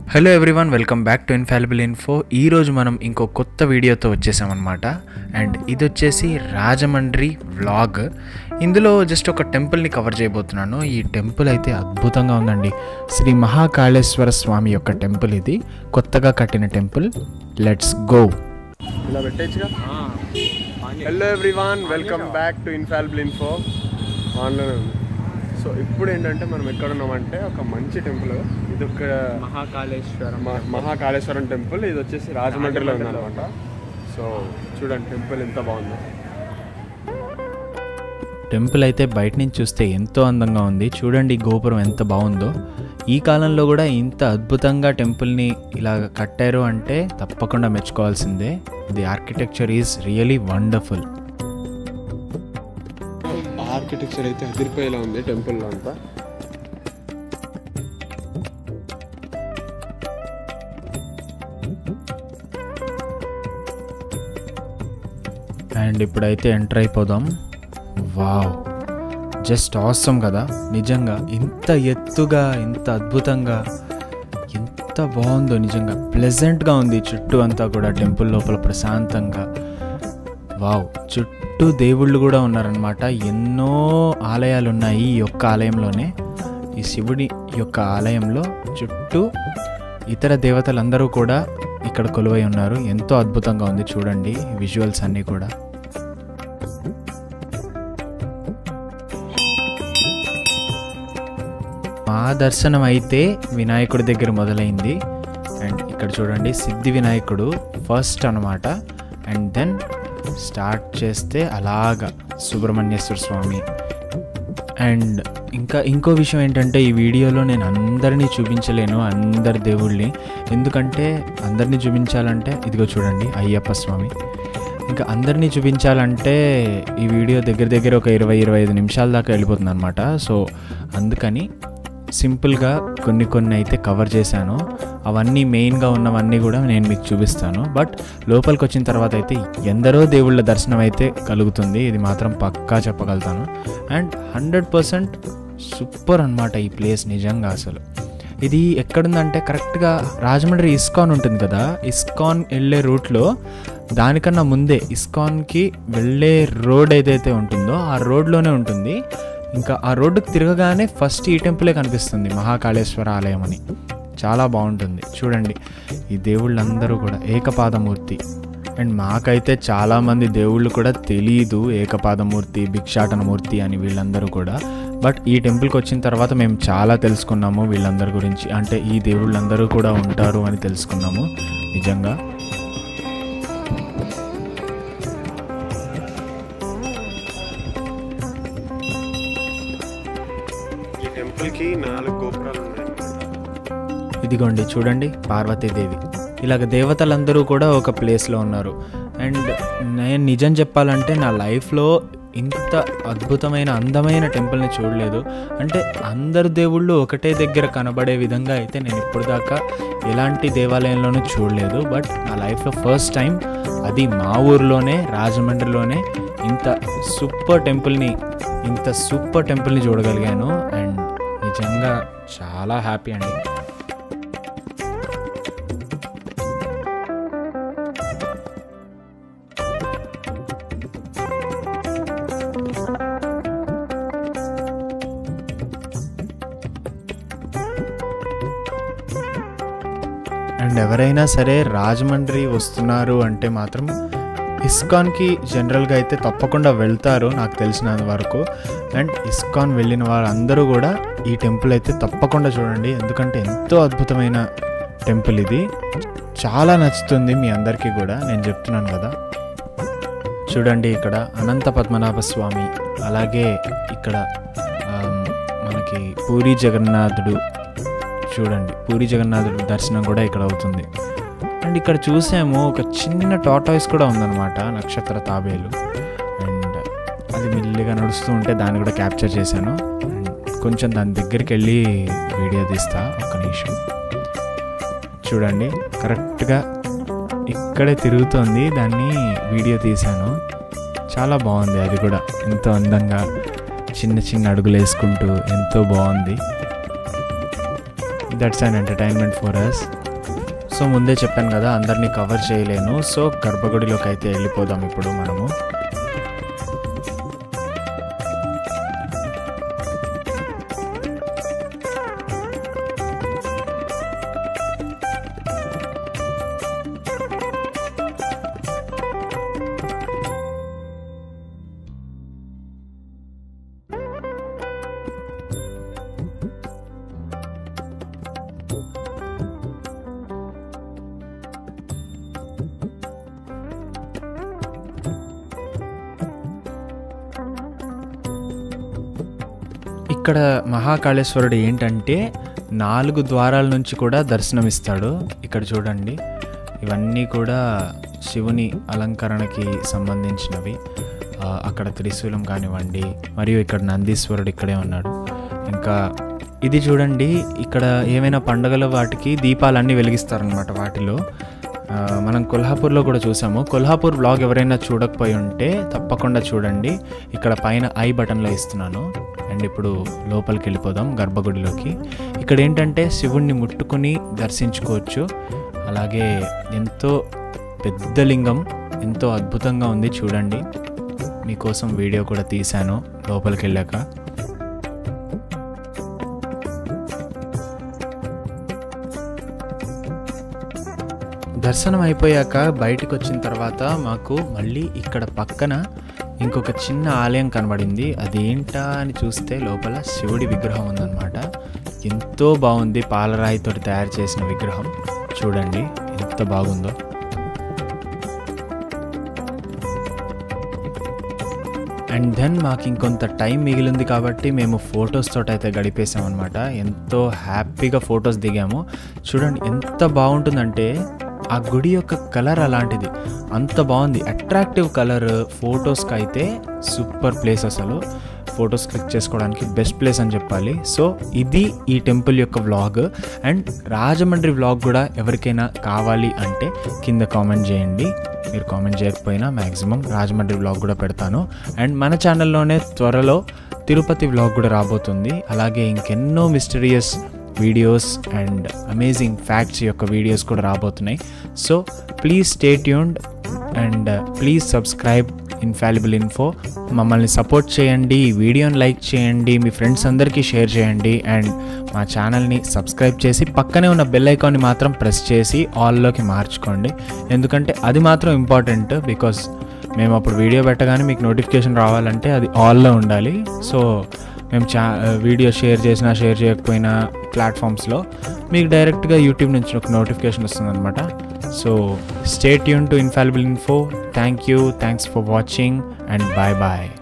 hello everyone welcome back to Infallible Info ఈరోజు మనం ఇంకో కొత్త వీడియోతో వచ్చేసామన్నమాట అండ్ ఇది వచ్చేసి రాజమండ్రి వ్లాగ్ ఇందులో జస్ట్ ఒక టెంపుల్ని కవర్ చేయబోతున్నాను ఈ టెంపుల్ అయితే అద్భుతంగా ఉందండి శ్రీ మహాకాళేశ్వర స్వామి యొక్క టెంపుల్ ఇది కొత్తగా కట్టిన టెంపుల్ లెట్స్ గో ఇలా పెట్టేచ్చుగా hello everyone welcome back to Infallible Info online ఉంది సో ఇప్పుడు ఏంటంటే మనం ఎక్కడ ఉన్నామంటే ఒక మంచి టెంపుల్ ఇది ఒక మహాకాళేశ్వరం మ- మహాకాళేశ్వరం టెంపుల్ ఇది వచ్చేసి రాజమండ్రిలో ఉందన్నమాట సో చూడండి టెంపుల్ ఎంత బాగుందో టెంపుల్ అయితే బయట నుంచి చూస్తే ఎంతో అందంగా ఉంది చూడండి ఈ గోపురం ఎంత బాగుందో ఈ కాలంలో కూడా ఇంత అద్భుతంగా టెంపుల్ని ఇలా కట్టారు అంటే తప్పకుండా మెచ్చుకోవాల్సిందే the architecture is really wonderful architecture అయితే అదిరిపోయేలా ఉంది టెంపుల్లో అంతా అండ్ ఇప్పుడైతే ఎంటర్ అయిపోదాం వావ్ జస్ట్ ఆసమ్ కదా నిజంగా ఇంత ఎత్తుగా ఇంత అద్భుతంగా ఎంత బాగుందో నిజంగా ప్లెజెంట్గా ఉంది చుట్టూ అంతా కూడా టెంపుల్ లోపల ప్రశాంతంగా వావ్ చుట్టూ దేవుళ్ళు కూడా ఉన్నారనమాట ఎన్నో ఆలయాలు ఉన్నాయి ఈ యొక్క ఆలయంలోనే ఈ శివుడి యొక్క ఆలయంలో చుట్టూ ఇతర దేవతలందరూ కూడా ఇక్కడ కొలువై ఉన్నారు ఎంతో అద్భుతంగా ఉంది చూడండి విజువల్స్ అన్నీ కూడా మా దర్శనం అయితే వినాయకుడి దగ్గర మొదలైంది అండ్ ఇక్కడ చూడండి సిద్ధి వినాయకుడు ఫస్ట్ అనమాట అండ్ దెన్ స్టార్ట్ చేస్తే అలాగా సుబ్రహ్మణ్యేశ్వర స్వామి అండ్ ఇంకా ఇంకో విషయం ఏంటంటే ఈ వీడియోలో నేను అందరినీ చూపించలేను అందరి దేవుళ్ళని ఎందుకంటే అందరినీ చూపించాలంటే ఇదిగో చూడండి అయ్యప్ప స్వామి ఇంకా అందరినీ చూపించాలంటే ఈ వీడియో దగ్గర దగ్గర ఒక ఇరవై ఇరవై ఐదు నిమిషాల దాకా వెళ్ళిపోతుంది అనమాట సో అందుకని సింపుల్గా కొన్ని కొన్ని అయితే కవర్ చేశాను అవన్నీ మెయిన్గా ఉన్నవన్నీ కూడా నేను మీకు చూపిస్తాను బట్ లోపలికి వచ్చిన తర్వాత అయితే ఎందరో దేవుళ్ళ దర్శనం అయితే కలుగుతుంది ఇది మాత్రం పక్కా చెప్పగలుగుతాను అండ్ హండ్రెడ్ పర్సెంట్ సూపర్ అనమాట ఈ ప్లేస్ నిజంగా అసలు ఇది ఎక్కడుందంటే కరెక్ట్గా రాజమండ్రి ఇస్కాన్ ఉంటుంది కదా ఇస్కాన్ వెళ్ళే రూట్లో దానికన్నా ముందే ఇస్కాన్కి వెళ్ళే రోడ్ ఏదైతే ఉంటుందో ఆ రోడ్లోనే ఉంటుంది ఇంకా ఆ రోడ్డుకి తిరగగానే ఫస్ట్ ఈ టెంపులే కనిపిస్తుంది మహాకాళేశ్వర ఆలయం అని చాలా బాగుంటుంది చూడండి ఈ దేవుళ్ళందరూ కూడా ఏకపాదమూర్తి అండ్ మాకైతే చాలామంది దేవుళ్ళు కూడా తెలియదు ఏకపాదమూర్తి భిక్షాటనమూర్తి అని వీళ్ళందరూ కూడా బట్ ఈ టెంపుల్కి వచ్చిన తర్వాత మేము చాలా తెలుసుకున్నాము వీళ్ళందరి గురించి అంటే ఈ దేవుళ్ళందరూ కూడా ఉంటారు అని తెలుసుకున్నాము నిజంగా ఈ టెంపుల్కి నాలుగు గోపురాలు ఉన్నాయి ఇదిగోండి చూడండి పార్వతీదేవి ఇలాగ దేవతలందరూ కూడా ఒక ప్లేస్లో ఉన్నారు అండ్ నేను నిజం చెప్పాలంటే నా లైఫ్లో ఇంత అద్భుతమైన అందమైన టెంపుల్ని చూడలేదు అంటే అందరు దేవుళ్ళు ఒకటే దగ్గర కనబడే విధంగా అయితే నేను ఇప్పుడు దాకా ఎలాంటి దేవాలయంలోనూ చూడలేదు బట్ నా లైఫ్లో ఫస్ట్ టైం అది మా ఊర్లోనే రాజమండ్రిలోనే ఇంత సూపర్ టెంపుల్ని ఇంత సూపర్ టెంపుల్ని చూడగలిగాను అండ్ నిజంగా చాలా హ్యాపీ అండి అండ్ ఎవరైనా సరే రాజమండ్రి వస్తున్నారు అంటే మాత్రం ఇస్కాన్కి జనరల్గా అయితే తప్పకుండా వెళ్తారు నాకు తెలిసినంత వరకు అండ్ ఇస్కాన్ వెళ్ళిన వారందరూ కూడా ఈ టెంపుల్ అయితే తప్పకుండా చూడండి ఎందుకంటే ఎంతో అద్భుతమైన టెంపుల్ ఇది చాలా నచ్చుతుంది మీ అందరికీ కూడా నేను చెప్తున్నాను కదా చూడండి ఇక్కడ అనంత పద్మనాభ స్వామి అలాగే ఇక్కడ ఆమ్, మనకి పూరి జగన్నాథుడు చూడండి పూరి జగన్నాథుడు దర్శనం కూడా ఇక్కడ అవుతుంది అండ్ ఇక్కడ చూసాము ఒక చిన్న టాటాయిస్ కూడా ఉందన్నమాట నక్షత్ర తాబేలు అండ్ అది మెల్లిగా నడుస్తూ ఉంటే దాన్ని కూడా క్యాప్చర్ చేశాను అండ్ కొంచెం దాని దగ్గరికి వెళ్ళి వీడియో తీస్తా ఒక్క నిమిషం చూడండి కరెక్ట్గా ఇక్కడే తిరుగుతోంది దాన్ని వీడియో తీశాను చాలా బాగుంది అది కూడా ఎంతో అందంగా చిన్న చిన్న అడుగులు వేసుకుంటూ ఎంతో బాగుంది that's an entertainment for us so ముందే చెప్పాను కదా అందరినీ కవర్ చేయలేను సో గర్భగుడిలోకి అయితే వెళ్ళిపోదాం ఇప్పుడు మనము ఇక్కడ మహాకాళేశ్వరుడు ఏంటంటే నాలుగు ద్వారాల నుంచి కూడా దర్శనమిస్తాడు ఇక్కడ చూడండి ఇవన్నీ కూడా శివుని అలంకరణకి సంబంధించినవి ఆ, అక్కడ త్రిశూలం కానివ్వండి మరియు ఇక్కడ నందీశ్వరుడు ఇక్కడే ఉన్నాడు ఇంకా ఇది చూడండి ఇక్కడ ఏమైనా పండగల వాటికి దీపాలన్నీ వెలిగిస్తారనమాట వాటిలో ఆ, మనం కొల్హాపూర్లో కూడా చూసాము కొల్హాపూర్ బ్లాగ్ ఎవరైనా చూడకపోయి ఉంటే తప్పకుండా చూడండి ఇక్కడ పైన ఐ బటన్లో ఇస్తున్నాను అండ్ ఇప్పుడు లోపలికి వెళ్ళిపోదాం గర్భగుడిలోకి ఇక్కడ ఏంటంటే శివుణ్ణి ముట్టుకుని దర్శించుకోవచ్చు అలాగే ఎంతో పెద్ద లింగం ఎంతో అద్భుతంగా ఉంది చూడండి మీకోసం వీడియో కూడా తీశాను లోపలికి వెళ్ళాక దర్శనం అయిపోయాక బయటకు వచ్చిన తర్వాత మాకు మళ్ళీ ఇక్కడ పక్కన ఇంకొక చిన్న ఆలయం కనబడింది అదేంటా అని చూస్తే లోపల శివుడి విగ్రహం ఉందన్నమాట ఎంతో బాగుంది పాలరాయితో తయారు చేసిన విగ్రహం చూడండి ఎంత బాగుందో అండ్ దెన్ మాకు ఇంకొంత టైం మిగిలింది కాబట్టి మేము ఫొటోస్ తోటి అయితే గడిపేసాం అనమాట ఎంతో హ్యాపీగా ఫొటోస్ దిగాము చూడండి ఎంత బాగుంటుందంటే ఆ గుడి యొక్క కలర్ అలాంటిది అంత బాగుంది అట్రాక్టివ్ కలర్ ఫొటోస్కి అయితే సూపర్ ప్లేస్ అసలు ఫొటోస్ క్లిక్ చేసుకోవడానికి బెస్ట్ ప్లేస్ అని చెప్పాలి సో ఇది ఈ టెంపుల్ యొక్క వ్లాగ్ అండ్ రాజమండ్రి వ్లాగ్ కూడా ఎవరికైనా కావాలి అంటే కింద కామెంట్ చేయండి మీరు కామెంట్ చేయకపోయినా మ్యాక్సిమం రాజమండ్రి వ్లాగ్ కూడా పెడతాను అండ్ మన ఛానల్లోనే త్వరలో తిరుపతి వ్లాగ్ కూడా రాబోతుంది అలాగే ఇంకెన్నో mysterious videos and amazing facts యొక్క వీడియోస్ కూడా రాబోతున్నాయి so please stay tuned and please subscribe Infallible Info మమ్మల్ని సపోర్ట్ చేయండి ఈ వీడియోని లైక్ చేయండి మీ ఫ్రెండ్స్ అందరికీ షేర్ చేయండి అండ్ మా ఛానల్ని సబ్స్క్రైబ్ చేసి పక్కనే ఉన్న బెల్ ఐకాన్ని మాత్రం ప్రెస్ చేసి ఆల్లోకి మార్చుకోండి ఎందుకంటే అది మాత్రం ఇంపార్టెంట్ బికాస్ మేము అప్పుడు వీడియో పెట్టగానే మీకు నోటిఫికేషన్ రావాలంటే అది ఆల్లో ఉండాలి సో మేము చా వీడియో షేర్ చేసినా షేర్ చేయకపోయినా ప్లాట్ఫామ్స్లో మీకు డైరెక్ట్గా యూట్యూబ్ నుంచి ఒక నోటిఫికేషన్ వస్తుందన్నమాట so stay tune to Infallible Info thank you thanks for watching and bye bye